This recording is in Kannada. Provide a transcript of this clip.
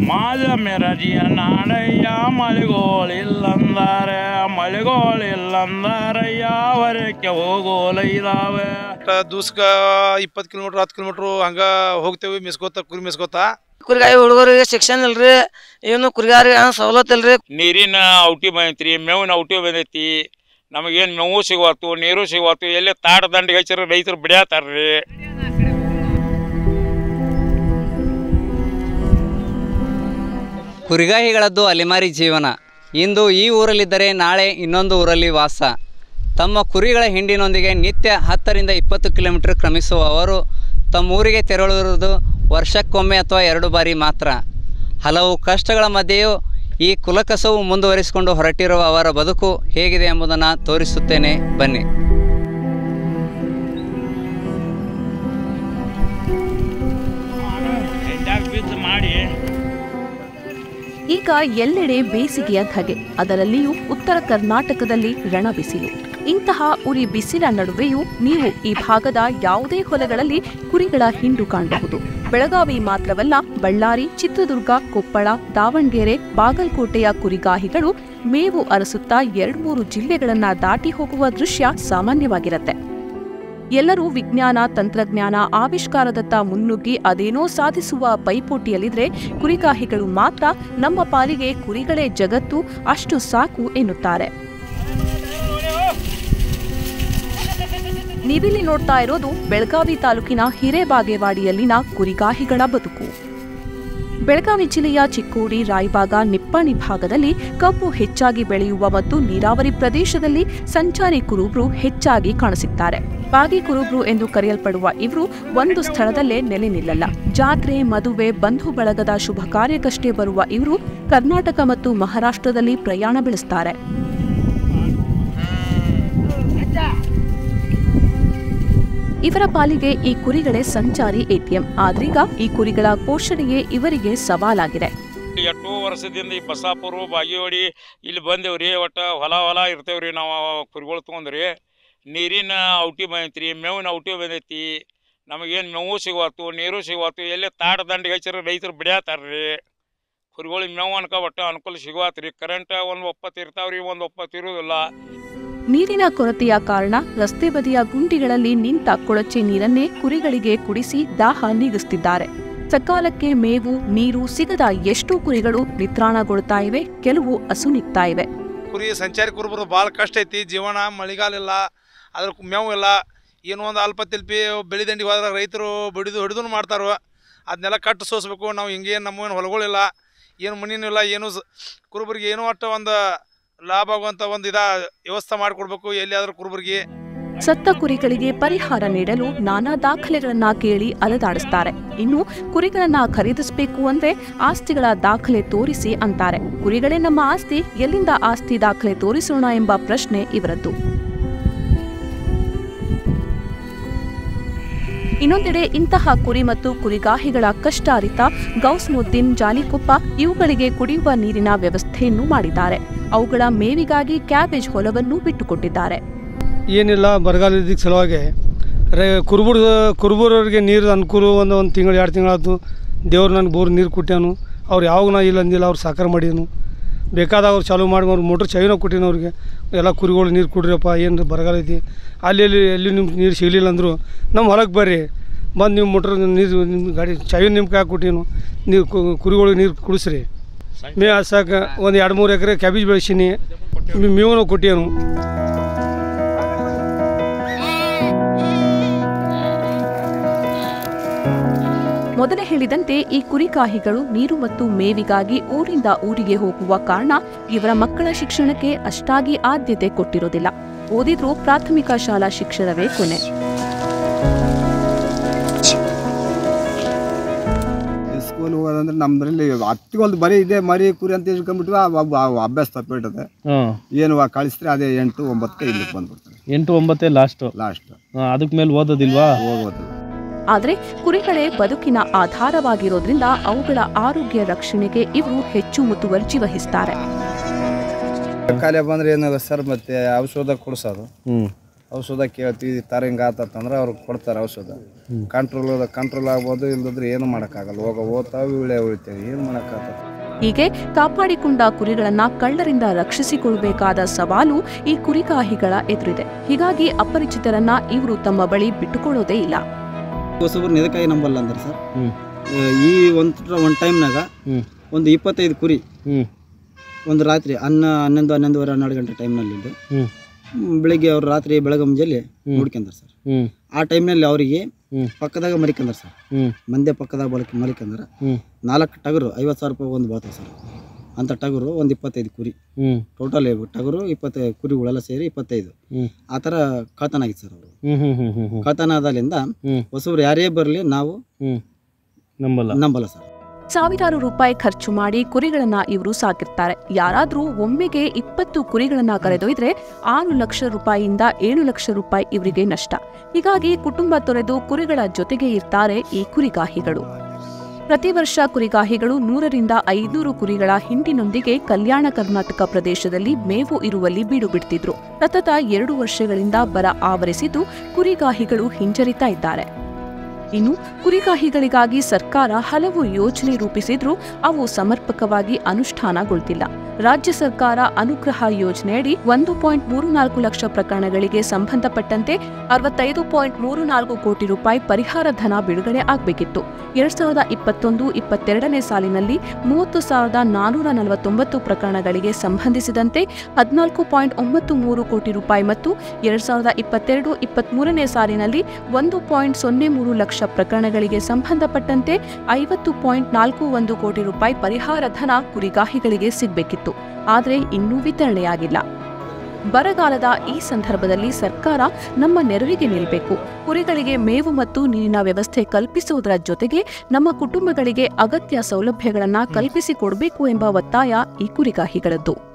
ಮಾದ ಮೆರಜಿಯ ನಾಡಯ್ಯ ಮಳೆಗೋಳಿಲ್ಲಂದರೆ ಮಳೆಗೋಳಿಲ್ಲಂದರೆ ಯಾವರಕ್ಕೆ ಹೋಗೋಲೈದಾವೆ ದೂಸ್ಕ ಇಪ್ಪತ್ತು ಕಿಲೋಮೀಟ್ರ್ ಹತ್ತು ಕಿಲೋಮೀಟ್ರು ಹಂಗ ಹೋಗ್ತೇವೆ ಮಿಸ್ಕೋತ ಕುರಿ ಮಿಸ್ಕೋತ ಕುರಿಗಾಯಿ ಹುಡುಗರಿಗೆ ಶಿಕ್ಷಣ ಇಲ್ರಿ ಏನು ಕುರಿಗಾರಿಗೆ ಸವಲತ್ತು ಇಲ್ರಿ ನೀರಿನ ಔಟಿ ಬಂದೈತ್ರಿ ಮೇವಿನ ಔಟಿ ಬಂದೈತಿ ನಮಗೇನು ಮೇವು ಸಿಗವತ್ತು ನೀರು ಸಿಗವತ್ತು ಎಲ್ಲಿ ತಾಡ ದಂಡಿಗೆ ಹಚ್ಚಿರ ರೈತರು ಬಿಡ್ಯಾತಾರ್ರಿ ಕುರಿಗಾಹಿಗಳದ್ದು ಅಲೆಮಾರಿ ಜೀವನ ಇಂದು ಈ ಊರಲ್ಲಿದ್ದರೆ ನಾಳೆ ಇನ್ನೊಂದು ಊರಲ್ಲಿ ವಾಸ ತಮ್ಮ ಕುರಿಗಳ ಹಿಂಡಿನೊಂದಿಗೆ ನಿತ್ಯ ಹತ್ತರಿಂದ ಇಪ್ಪತ್ತು ಕಿಲೋಮೀಟರ್ ಕ್ರಮಿಸುವ ಅವರು ತಮ್ಮ ಊರಿಗೆ ತೆರಳುವುದು ವರ್ಷಕ್ಕೊಮ್ಮೆ ಅಥವಾ ಎರಡು ಬಾರಿ ಮಾತ್ರ ಹಲವು ಕಷ್ಟಗಳ ಮಧ್ಯೆಯೂ ಈ ಕುಲಕಸವು ಮುಂದುವರಿಸಿಕೊಂಡು ಹೊರಟಿರುವ ಅವರ ಬದುಕು ಹೇಗಿದೆ ಎಂಬುದನ್ನು ತೋರಿಸುತ್ತೇನೆ ಬನ್ನಿ ಬಿದ್ದು ಮಾಡಿ ಈಗ ಎಲ್ಲೆಡೆ ಬೇಸಿಗೆಯ ಧಗೆ ಅದರಲ್ಲಿಯೂ ಉತ್ತರ ಕರ್ನಾಟಕದಲ್ಲಿ ರಣ ಬಿಸಿಲು ಇಂತಹ ಉರಿ ಬಿಸಿಲ ನಡುವೆಯೂ ನೀವು ಈ ಭಾಗದ ಯಾವುದೇ ಹೊಲಗಳಲ್ಲಿ ಕುರಿಗಳ ಹಿಂಡು ಕಾಣಬಹುದು ಬೆಳಗಾವಿ ಮಾತ್ರವಲ್ಲ ಬಳ್ಳಾರಿ ಚಿತ್ರದುರ್ಗ ಕೊಪ್ಪಳ ದಾವಣಗೆರೆ ಬಾಗಲಕೋಟೆಯ ಕುರಿಗಾಹಿಗಳು ಮೇವು ಅರಸುತ್ತಾ ಎರಡ್ಮೂರು ಜಿಲ್ಲೆಗಳನ್ನ ದಾಟಿ ಹೋಗುವ ದೃಶ್ಯ ಸಾಮಾನ್ಯವಾಗಿರುತ್ತೆ ಎಲ್ಲರೂ ವಿಜ್ಞಾನ ತಂತ್ರಜ್ಞಾನ ಆವಿಷ್ಕಾರದತ್ತ ಮುನ್ನುಗ್ಗಿ ಅದೇನೋ ಸಾಧಿಸುವ ಪೈಪೋಟಿಯಲ್ಲಿದ್ರೆ ಕುರಿಗಾಹಿಗಳು ಮಾತ್ರ ನಮ್ಮ ಪಾಲಿಗೆ ಕುರಿಗಳೇ ಜಗತ್ತು ಅಷ್ಟು ಸಾಕು ಎನ್ನುತ್ತಾರೆ ನೀವಿಲ್ಲಿ ನೋಡ್ತಾ ಇರೋದು ಬೆಳಗಾವಿ ತಾಲೂಕಿನ ಹಿರೇಬಾಗೇವಾಡಿಯಲ್ಲಿನ ಕುರಿಗಾಹಿಗಳ ಬದುಕು ಬೆಳಗಾವಿ ಜಿಲ್ಲೆಯ ಚಿಕ್ಕೋಡಿ ರಾಯಬಾಗ ನಿಪ್ಪಾಣಿ ಭಾಗದಲ್ಲಿ ಕಬ್ಬು ಹೆಚ್ಚಾಗಿ ಬೆಳೆಯುವ ಮತ್ತು ನೀರಾವರಿ ಪ್ರದೇಶದಲ್ಲಿ ಸಂಚಾರಿ ಕುರುಬ್ರು ಹೆಚ್ಚಾಗಿ ಕಾಣಸಿಗ್ತಾರೆ ಬಾಗಿ ಕುರುಬ್ರು ಎಂದು ಕರೆಯಲ್ಪಡುವ ಇವರು ಒಂದು ಸ್ಥಳದಲ್ಲೇ ನೆಲೆ ನಿಲ್ಲಲ್ಲ ಜಾತ್ರೆ ಮದುವೆ ಬಂಧು ಬಳಗದ ಶುಭ ಕಾರ್ಯಕ್ಕಷ್ಟೇ ಬರುವ ಇವರು ಕರ್ನಾಟಕ ಮತ್ತು ಮಹಾರಾಷ್ಟ್ರದಲ್ಲಿ ಪ್ರಯಾಣ ಬೆಳೆಸ್ತಾರೆ ಇವರ ಪಾಲಿಗೆ ಈ ಕುರಿಗಳೇ ಸಂಚಾರಿ ಎಟಿಎಂ ಆದ್ರೀಗ ಈ ಕುರಿಗಳ ಪೋಷಣೆಯೇ ಇವರಿಗೆ ಸವಾಲಾಗಿದೆ ಎಷ್ಟೋ ವರ್ಷದಿಂದ ಈ ಬಸಾಪುರ ಬಾಗಿವಾಡಿ ಇಲ್ಲಿ ಬಂದೇವ್ರಿ ಒಟ್ಟು ಹೊಲ ಹೊಲ ಇರ್ತೇವ್ರಿ ನಾವು ಕುರಿಗಳು ತೊಗೊಂಡ್ರಿ ನೀರಿನ ಔಟಿ ಬಂದೈತ್ರಿ ಮೇವಿನ ಔಟಿ ಬಂದೈತಿ ನಮಗೇನು ಮೇವು ಸಿಗವತ್ತು ನೀರು ಸಿಗವತ್ತು ಎಲ್ಲಿ ತಾಡ ದಂಡಿಗೆ ಹಚ್ಚಿರ ರೈತರು ಬಿಡ್ಯಾತಾರ್ರಿ ಕುರಿಗಳಿಗೆ ಮೇವು ಅನ್ಕ ಒಟ್ಟು ಅನುಕೂಲ ಸಿಗವತ್ರಿ ಕರೆಂಟ್ ಒಂದು ಒಪ್ಪತ್ತು ಇರ್ತಾವ್ರಿ ಒಂದು ಒಪ್ಪತ್ತು ಇರೋದಿಲ್ಲ ನೀರಿನ ಕೊರತೆಯ ಕಾರಣ ರಸ್ತೆ ಬದಿಯ ಗುಂಡಿಗಳಲ್ಲಿ ನಿಂತ ಕೊಳಚೆ ನೀರನ್ನೇ ಕುರಿಗಳಿಗೆ ಕುಡಿಸಿ ದಾಹ ನೀಗಿಸುತ್ತಿದ್ದಾರೆ ಸಕಾಲಕ್ಕೆ ಮೇವು ನೀರು ಸಿಗದ ಎಷ್ಟೋ ಕುರಿಗಳು ನಿತ್ರಾಣಗೊಳ್ತಾ ಇವೆ ಕೆಲವು ಅಸುನಿಗ್ತಾ ಇವೆ ಕುರಿ ಸಂಚಾರಿ ಕುರುಬರು ಭಾಳ ಕಷ್ಟ ಐತಿ ಜೀವನ ಮಳೆಗಾಲ ಇಲ್ಲ ಅದ್ರ ಮೇವು ಇಲ್ಲ ಏನೋ ಒಂದು ಅಲ್ಪ ತಿಲ್ಪಿ ಬೆಳೆ ದಂಡಿಗೆ ಹೋದ್ರೆ ರೈತರು ಬಡಿದು ಹಿಡಿದು ಮಾಡ್ತಾರೋ ಅದನ್ನೆಲ್ಲ ಕಟ್ಟು ಸೋಸ್ಬೇಕು ನಾವು ಹಿಂಗೇನು ನಮಗೇನು ಹೊಲಗಳಿಲ್ಲ ಏನು ಮನಿನೂ ಇಲ್ಲ ಏನು ಸ- ಕುರುಬರಿಗೆ ಏನೋ ಒಟ್ಟು ಒಂದು ಲಾಭ ಆಗುವಂಥ ಒಂದು ಇದ ವ್ಯವಸ್ಥೆ ಮಾಡಿಕೊಡ್ಬೇಕು ಎಲ್ಲಿಯಾದ್ರೂ ಕುರುಬರಿಗೆ ಸತ್ತ ಕುರಿಗಳಿಗೆ ಪರಿಹಾರ ನೀಡಲು ನಾನಾ ದಾಖಲೆಗಳನ್ನ ಕೇಳಿ ಅಲೆದಾಡಿಸ್ತಾರೆ ಇನ್ನು ಕುರಿಗಳನ್ನ ಖರೀದಿಸಬೇಕು ಅಂದ್ರೆ ಆಸ್ತಿಗಳ ದಾಖಲೆ ತೋರಿಸಿ ಅಂತಾರೆ ಕುರಿಗಳೇ ನಮ್ಮ ಆಸ್ತಿ ಎಲ್ಲಿಂದ ಆಸ್ತಿ ದಾಖಲೆ ತೋರಿಸೋಣ ಎಂಬ ಪ್ರಶ್ನೆ ಇವರದ್ದು ಇನ್ನೊಂದೆಡೆ ಇಂತಹ ಕುರಿ ಮತ್ತು ಕುರಿಗಾಹಿಗಳ ಕಷ್ಟ ಅರಿತ ಗೌಸ್ಮುದ್ದೀನ್ ಜಾಲಿಕೊಪ್ಪ ಇವುಗಳಿಗೆ ಕುಡಿಯುವ ನೀರಿನ ವ್ಯವಸ್ಥೆಯನ್ನು ಮಾಡಿದ್ದಾರೆ ಅವುಗಳ ಮೇವಿಗಾಗಿ ಕ್ಯಾಬೇಜ್ ಹೊಲವನ್ನು ಬಿಟ್ಟುಕೊಟ್ಟಿದ್ದಾರೆ ಏನಿಲ್ಲ ಬರಗಾಲ ಇದ್ದಕ್ಕೆ ಸಲುವಾಗಿ ರೇ ಕುರುಬುರ ಕುರುಬರವ್ರಿಗೆ ನೀರು ಅನುಕೂಲ ಒಂದು ಒಂದು ತಿಂಗಳು ಎರಡು ತಿಂಗಳಾಯ್ತು ದೇವ್ರು ನನಗೆ ಬೋರ್ ನೀರು ಕೊಟ್ಟ್ಯಾನು ಅವ್ರು ಯಾವಾಗ ನಾ ಇಲ್ಲ ಅಂದಿಲ್ಲ ಅವ್ರು ಸಾಕಾರ ಮಾಡಿದನು ಬೇಕಾದಾಗ ಅವ್ರು ಚಾಲೂ ಮಾಡಿ ಅವ್ರು ಮೋಟ್ರ್ ಚೈನ ಕೊಟ್ಟಿನ ಅವ್ರಿಗೆ ಎಲ್ಲ ಕುರಿಗಳು ನೀರು ಕುಡ್ರಿಯಪ್ಪ ಏನು ಬರಗಾಲ ಐತಿ ಅಲ್ಲಿ ಎಲ್ಲಿ ಎಲ್ಲಿ ನಿಮ್ಗೆ ನೀರು ಸಿಗಲಿಲ್ಲ ಅಂದರು ನಮ್ಮ ಹೊಲಕ್ಕೆ ಬರ್ರಿ ಬಂದು ನೀವು ಮೋಟ್ರ್ ನೀರು ನಿಮ್ಮ ಗಾಡಿ ಚಾವಿ ನಿಮ್ಮ ಕೈ ಕೊಟ್ಟಿನು ನೀರು ಕುರಿಗಳಿಗೆ ನೀರು ಕುಡಿಸ್ರಿ ಮೇ ಹಸಾಕ ಒಂದು ಎರಡು ಮೂರು ಎಕರೆ ಕ್ಯಾಬೇಜ್ ಬೆಳೆಸೀನಿ ಮೇವನು ಕೊಟ್ಟಿಯನು ಮೊದಲೇ ಹೇಳಿದಂತೆ ಈ ಕುರಿಕಾಹಿಗಳು ನೀರು ಮತ್ತು ಮೇವಿಗಾಗಿ ಊರಿಂದ ಊರಿಗೆ ಹೋಗುವ ಕಾರಣ ಇವರ ಮಕ್ಕಳ ಶಿಕ್ಷಣಕ್ಕೆ ಅಷ್ಟಾಗಿ ಆದ್ಯತೆ ಕೊಟ್ಟಿರೋದಿಲ್ಲ ಓದಿದ್ರೂ ಪ್ರಾಥಮಿಕ ಶಾಲಾ ಶಿಕ್ಷಣವೇ ಕೊನೆ ಸ್ಕೂಲ್ ಹೋಗೋದಂದ್ರೆ ನಮ್ಮದ್ರಲ್ಲಿ ಹತ್ತಿಗೊಂದು ಬರೀ ಇದೆ ಮರಿ ಕುರಿ ಅಂತ ಇಟ್ಕೊಂಡ್ಬಿಟ್ಟು ಆ- ಆ- ಆ ಅಭ್ಯಾಸ ತಪ್ಪಿಬಿಟ್ಟದೆ ಹಾಂ ಏನು ಆ ಕಳಿಸಿದ್ರೆ ಅದೇ ಎಂಟು ಒಂಬತ್ತಕ್ಕೆ ಇಲ್ಲಿಗೆ ಬಂದ್ಬಿಡ್ತಾರೆ ಎಂಟು ಒಂಬತ್ತೇ ಲಾಸ್ಟು ಲಾಸ್ಟ್ ಅದಕ್ಕೆ ಮೇಲೆ ಓದೋದಿಲ್ವಾ ಹೋಗೋದು ಆದರೆ ಕುರಿಗಳೇ ಬದುಕಿನ ಆಧಾರವಾಗಿರೋದ್ರಿಂದ ಅವುಗಳ ಆರೋಗ್ಯ ರಕ್ಷಣೆಗೆ ಇವರು ಹೆಚ್ಚು ಮುತುವರ್ಜಿ ವಹಿಸ್ತಾರೆ ಕಾಲೇ ಬಂದ್ರೆ ಏನದ ಸರ್ ಮತ್ತೆ ಔಷಧ ಕೊಡಿಸೋದು ಹ್ಞೂ ಔಷಧ ಕೇಳ್ತೀವಿ ಈ ಥರ ಹಿಂಗೆ ಆತಂದ್ರೆ ಅವ್ರು ಕೊಡ್ತಾರೆ ಔಷಧ ಕಂಟ್ರೋಲ್ ಕಂಟ್ರೋಲ್ ಆಗ್ಬೋದು ಇಲ್ಲದ್ರೆ ಏನು ಮಾಡೋಕ್ಕಾಗಲ್ಲ ಹೋಗ ಓದ್ತಾವೆ ಇಳೆ ಉಳಿತೇವೆ ಏನು ಮಾಡೋಕ್ಕಾಗತ್ತೆ ಹೀಗೆ ಕಾಪಾಡಿಕೊಂಡ ಕುರಿಗಳನ್ನ ಕಳ್ಳರಿಂದ ರಕ್ಷಿಸಿಕೊಳ್ಳಬೇಕಾದ ಸವಾಲು ಈ ಕುರಿಗಾಹಿಗಳ ಎದುರಿದೆ ಹೀಗಾಗಿ ಅಪರಿಚಿತರನ್ನ ಇವರು ತಮ್ಮ ಬಳಿ ಬಿಟ್ಟುಕೊಳ್ಳೋದೇ ಇಲ್ಲ ಹೊಸಬ್ರು ಇದಕ್ಕಾಗಿ ನಂಬಲ್ಲ ಅಂದ್ರೆ ಸರ್ ಹ್ಮ್. ಆ, ಈ ಒಂದು ಒಂದು ಟೈಮ್ನಾಗ ಹ್ಮ್. ಒಂದು ಇಪ್ಪತ್ತೈದು ಕುರಿ ಹ್ಮ್. ಒಂದು ರಾತ್ರಿ ಹನ್ನ ಹನ್ನೊಂದು ಹನ್ನೊಂದುವರೆ ಹನ್ನೆರಡು ಗಂಟೆ ಟೈಮ್ನಲ್ಲಿ ಹ್ಮ್. ಬೆಳಿಗ್ಗೆ ಅವ್ರು ರಾತ್ರಿ ಬೆಳಗ್ಗೆ ಮುಂಜಾನೆ ನೋಡ್ಕೊಂಡ್ರು ಸರ್ ಹ್ಮ್. ಆ ಟೈಮ್ನಲ್ಲಿ ಅವರಿಗೆ ಹ್ಮ್. ಪಕ್ಕದಾಗ ಮರಿಕಂದ್ರ ಸರ್ ಹ್ಮ್. ಮಂದೆ ಪಕ್ಕದಾಗ ಬಳಕೆ ಮಲಿಕಂದ್ರ ಹ್ಮ್. ನಾಲ್ಕು ಟಗರು ಐವತ್ತು ಸಾವಿರ ರೂಪಾಯಿ ಒಂದು ಬರ್ತವೆ ಸರ್ ಅಂಥ ಟಗರು ಒಂದು ಇಪ್ಪತ್ತೈದು ಕುರಿ ಹ್ಮ್. ಟೋಟಲ್ ಟಗರು ಇಪ್ಪತ್ತೈದು ಕುರಿಗಳೆಲ್ಲ ಸೇರಿ ಇಪ್ಪತ್ತೈದು ಹ್ಮ್. ಆ ಥರ ಕಳ್ತನ ಆಗಿತ್ತು ಸರ್ ಅವರು ಹ್ಮ್ ಹ್ಮ್ ಹ್ಮ್ ಹ್ಮ್ ಹ್ಮ್ ಕಳ್ತನ ಆದಾಲಿಂದ ಹ್ಮ್. ಹೊಸಬ್ರು ಯಾರೇ ಬರಲಿ ನಾವು ಹ್ಮ್. ನಂಬಲ್ಲ ನಂಬಲ್ಲ ಸರ್ ಸಾವಿರಾರು ರೂಪಾಯಿ ಖರ್ಚು ಮಾಡಿ ಕುರಿಗಳನ್ನ ಇವರು ಸಾಕಿರ್ತಾರೆ ಯಾರಾದ್ರೂ ಒಮ್ಮೆಗೆ ಇಪ್ಪತ್ತು ಕುರಿಗಳನ್ನ ಕರೆದೊಯ್ದ್ರೆ ಆರು ಲಕ್ಷ ರೂಪಾಯಿಯಿಂದ ಏಳು ಲಕ್ಷ ರೂಪಾಯಿ ಇವರಿಗೆ ನಷ್ಟ ಹೀಗಾಗಿ ಕುಟುಂಬ ತೊರೆದು ಕುರಿಗಳ ಜೊತೆಗೆ ಇರ್ತಾರೆ ಈ ಕುರಿಗಾಹಿಗಳು ಪ್ರತಿ ವರ್ಷ ಕುರಿಗಾಹಿಗಳು ನೂರರಿಂದ ಐನೂರು ಕುರಿಗಳ ಹಿಂಡಿನೊಂದಿಗೆ ಕಲ್ಯಾಣ ಕರ್ನಾಟಕ ಪ್ರದೇಶದಲ್ಲಿ ಮೇವು ಇರುವಲ್ಲಿ ಬೀಡು ಬಿಡ್ತಿದ್ರು ಸತತ ಎರಡು ವರ್ಷಗಳಿಂದ ಬರ ಆವರಿಸಿದ್ದು ಕುರಿಗಾಹಿಗಳು ಹಿಂಜರಿತಾ ಇದ್ದಾರೆ ಇನ್ನು ಕುರಿಗಾಹಿಗಳಿಗಾಗಿ ಸರ್ಕಾರ ಹಲವು ಯೋಜನೆ ರೂಪಿಸಿದ್ರೂ ಅವು ಸಮರ್ಪಕವಾಗಿ ಅನುಷ್ಠಾನಗೊಳ್ತಿಲ್ಲ ರಾಜ್ಯ ಸರ್ಕಾರ ಅನುಗ್ರಹ ಯೋಜನೆಯಡಿ ಒಂದು ಪಾಯಿಂಟ್ ಮೂರು ನಾಲ್ಕು ಲಕ್ಷ ಪ್ರಕರಣಗಳಿಗೆ ಸಂಬಂಧಪಟ್ಟಂತೆ ಅರವತ್ತೈದು ಪಾಯಿಂಟ್ ಮೂರು ನಾಲ್ಕು ಕೋಟಿ ರೂಪಾಯಿ ಪರಿಹಾರ ಧನ ಬಿಡುಗಡೆ ಆಗಬೇಕಿತ್ತು ಎರಡ್ ಸಾವಿರದ ಇಪ್ಪತ್ತೊಂದು ಇಪ್ಪತ್ತೆರಡನೇ ಸಾಲಿನಲ್ಲಿ ಮೂವತ್ತು ಸಾವಿರದ ನಾನೂರ ನಲವತ್ತೊಂಬತ್ತು ಪ್ರಕರಣಗಳಿಗೆ ಸಂಬಂಧಿಸಿದಂತೆ ಹದಿನಾಲ್ಕು ಪಾಯಿಂಟ್ ಒಂಬತ್ತು ಮೂರು ಕೋಟಿ ರೂಪಾಯಿ ಮತ್ತು ಎರಡ್ ಸಾವಿರದ ಇಪ್ಪತ್ತೆರಡು ಇಪ್ಪತ್ಮೂರನೇ ಸಾಲಿನಲ್ಲಿ ಒಂದು ಪಾಯಿಂಟ್ ಸೊನ್ನೆ ಮೂರು ಲಕ್ಷ ಪ್ರಕರಣಗಳಿಗೆ ಸಂಬಂಧಪಟ್ಟಂತೆ ಐವತ್ತು ಪಾಯಿಂಟ್ ನಾಲ್ಕು ಒಂದು ಕೋಟಿ ರೂಪಾಯಿ ಪರಿಹಾರ ಧನ ಕುರಿಗಾಹಿಗಳಿಗೆ ಸಿಗಬೇಕಿತ್ತು ಆದರೆ ಇನ್ನೂ ವಿತರಣೆಯಾಗಿಲ್ಲ ಬರಗಾಲದ ಈ ಸಂದರ್ಭದಲ್ಲಿ ಸರ್ಕಾರ ನಮ್ಮ ನೆರವಿಗೆ ನಿಲ್ಲಬೇಕು ಕುರಿಗಳಿಗೆ ಮೇವು ಮತ್ತು ನೀರಿನ ವ್ಯವಸ್ಥೆ ಕಲ್ಪಿಸುವುದರ ಜೊತೆಗೆ ನಮ್ಮ ಕುಟುಂಬಗಳಿಗೆ ಅಗತ್ಯ ಸೌಲಭ್ಯಗಳನ್ನು ಕಲ್ಪಿಸಿಕೊಡಬೇಕು ಎಂಬ ಒತ್ತಾಯ ಈ ಕುರಿಗಾಹಿಗಳದ್ದು